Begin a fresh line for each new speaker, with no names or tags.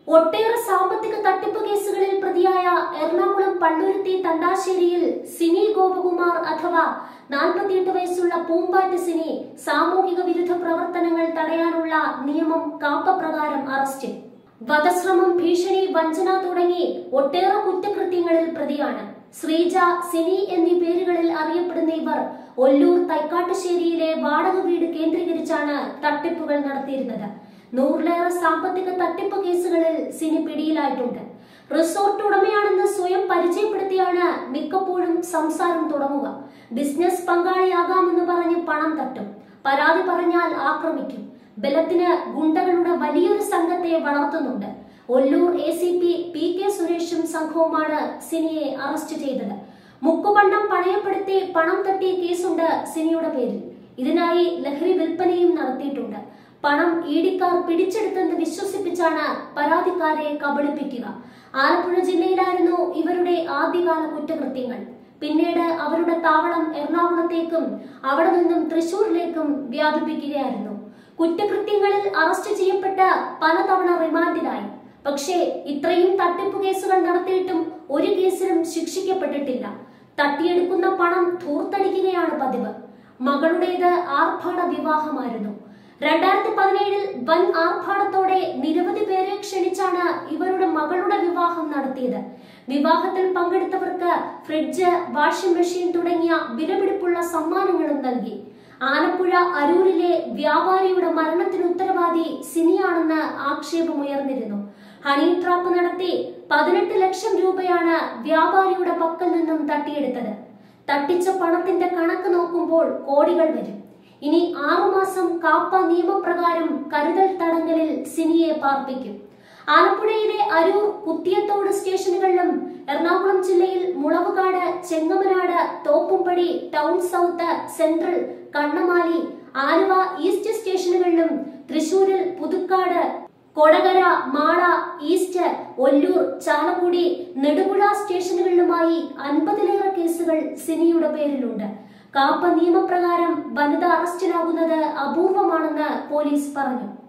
ഒട്ടേറെ സാമ്പത്തിക തട്ടിപ്പ് കേസുകളിൽ പ്രതിയായ എറണാകുളം പള്ളുരുത്തി തണ്ടാശ്ശേരിയിൽ സിനി ഗോപകുമാർ അഥവാ നാൽപ്പത്തിയെട്ട് വയസ്സുള്ള പൂമ്പാറ്റ് സിനി സാമൂഹിക വിരുദ്ധ പ്രവർത്തനങ്ങൾ തടയാനുള്ള നിയമം കാപ്പപ്രകാരം അറസ്റ്റിൽ വധശ്രമം ഭീഷണി വഞ്ചന തുടങ്ങി ഒട്ടേറെ കുറ്റകൃത്യങ്ങളിൽ പ്രതിയാണ് ശ്രീജ സിനി എന്നീ പേരുകളിൽ അറിയപ്പെടുന്ന ഇവർ ഒല്ലൂർ തൈക്കാട്ടുശ്ശേരിയിലെ വാടക വീട് കേന്ദ്രീകരിച്ചാണ് തട്ടിപ്പുകൾ നടത്തിയിരുന്നത് നൂറിലേറെ സാമ്പത്തിക തട്ടിപ്പ് കേസുകളിൽ സിനി പിടിയിലായിട്ടുണ്ട് റിസോർട്ട് ഉടമയാണെന്ന് സ്വയം പരിചയപ്പെടുത്തിയാണ് മിക്കപ്പോഴും സംസാരം തുടങ്ങുക ബിസിനസ് പങ്കാളിയാകാമെന്ന് പറഞ്ഞ് പണം തട്ടും പരാതി പറഞ്ഞാൽ ആക്രമിക്കും ബലത്തിന് ഗുണ്ടകളുടെ വലിയൊരു സംഘത്തെ വളർത്തുന്നുണ്ട് Ollur A C P P K സുരേഷും സംഘവുമാണ് സിനിയെ അറസ്റ്റ് ചെയ്തത് മുക്കുപണ്ടം പണയപ്പെടുത്തി പണം തട്ടിയ കേസുണ്ട് സിനിയുടെ പേരിൽ ഇതിനായി ലഹരി വിൽപ്പനയും നടത്തിയിട്ടുണ്ട് പണം ഈടിക്കാർ പിടിച്ചെടുത്തെന്ന് വിശ്വസിപ്പിച്ചാണ് പരാതിക്കാരെ കബളിപ്പിക്കുക ആലപ്പുഴ ജില്ലയിലായിരുന്നു ഇവരുടെ ആദ്യകാല കുറ്റകൃത്യങ്ങൾ പിന്നീട് അവരുടെ താവളം എറണാകുളത്തേക്കും അവിടെ നിന്നും തൃശൂരിലേക്കും വ്യാപിപ്പിക്കുകയായിരുന്നു കുറ്റകൃത്യങ്ങളിൽ അറസ്റ്റ് ചെയ്യപ്പെട്ട് പലതവണ റിമാൻഡിലായി പക്ഷേ ഇത്രയും തട്ടിപ്പ് കേസുകൾ നടത്തിയിട്ടും ഒരു കേസിലും ശിക്ഷിക്കപ്പെട്ടിട്ടില്ല തട്ടിയെടുക്കുന്ന പണം ധൂർത്തടിക്കുകയാണ് പതിവ് മകളുടേത് ആർഭാട വിവാഹമായിരുന്നു രണ്ടായിരത്തി പതിനേഴിൽ വൻ ആർഭാടത്തോടെ നിരവധി പേരെ ക്ഷണിച്ചാണ് ഇവരുടെ മകളുടെ വിവാഹം നടത്തിയത് വിവാഹത്തിൽ പങ്കെടുത്തവർക്ക് ഫ്രിഡ്ജ് വാഷിംഗ് മെഷീൻ തുടങ്ങിയ വിലപിടിപ്പുള്ള സമ്മാനങ്ങളും നൽകി ആലപ്പുഴ അരൂരിലെ വ്യാപാരിയുടെ മരണത്തിന് ഉത്തരവാദി സിനിയാണെന്ന് ആക്ഷേപമുയർന്നിരുന്നു ഹണി ട്രാപ്പ് നടത്തി പതിനെട്ട് ലക്ഷം രൂപയാണ് വ്യാപാരിയുടെ പക്കൽ നിന്നും തട്ടിയെടുത്തത് തട്ടിച്ച പണത്തിന്റെ കണക്ക് നോക്കുമ്പോൾ കോടികൾ വരും ഇനി ആറുമാസം കാപ്പ നിയമപ്രകാരം കരുതൽ തടങ്കലിൽ സിനിയെ പാർപ്പിക്കും ആലപ്പുഴയിലെ അരൂർ കുത്തിയത്തോട് സ്റ്റേഷനുകളിലും എറണാകുളം ജില്ലയിൽ Mulavukad Chengamanad Thoppumpady town south central Kannamali Aluva east സ്റ്റേഷനുകളിലും തൃശൂരിൽ പുതുക്കാട് കൊടകര മാള ഈസ്റ്റ് ഒല്ലൂർ ചാലക്കുടി നെടുപുഴ സ്റ്റേഷനുകളിലുമായി അൻപതിലേറെ കേസുകൾ സിനിയുടെ പേരിലുണ്ട് കാപ്പ നിയമപ്രകാരം വനിത അറസ്റ്റിലാകുന്നത് അപൂർവമാണെന്ന് പോലീസ് പറഞ്ഞു